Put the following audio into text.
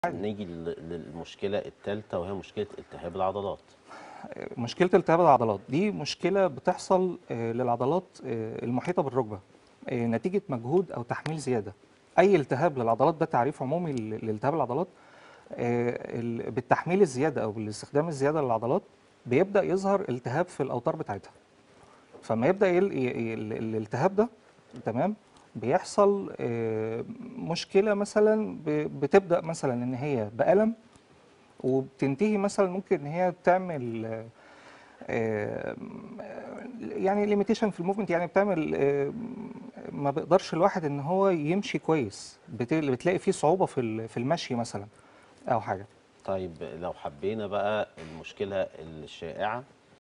نيجي لل- للمشكله الثالثه وهي مشكله التهاب العضلات مشكله التهاب العضلات دي مشكله بتحصل آه، للعضلات آه، المحيطه بالركبه آه، نتيجه مجهود او تحميل زياده اي التهاب للعضلات ده تعريف عمومي لل- لالتهاب العضلات آه، ال- بالتحميل الزياده او بالاستخدام الزياده للعضلات بيبدا يظهر التهاب في الاوتار بتاعتها فما يبدا يل- ي- ي- ال- الالتهاب ده تمام بيحصل آه، مشكله مثلا ب- بتبدا مثلا ان هي بالم وبتنتهي مثلا ممكن ان هي تعمل آه، آه، يعني ليميتيشن في الموفمنت يعني بتعمل آه، ما بيقدرش الواحد ان هو يمشي كويس بت- بتلاقي فيه صعوبة في ال- في المشي مثلا او حاجة طيب لو حبينا بقى المشكله الشائعه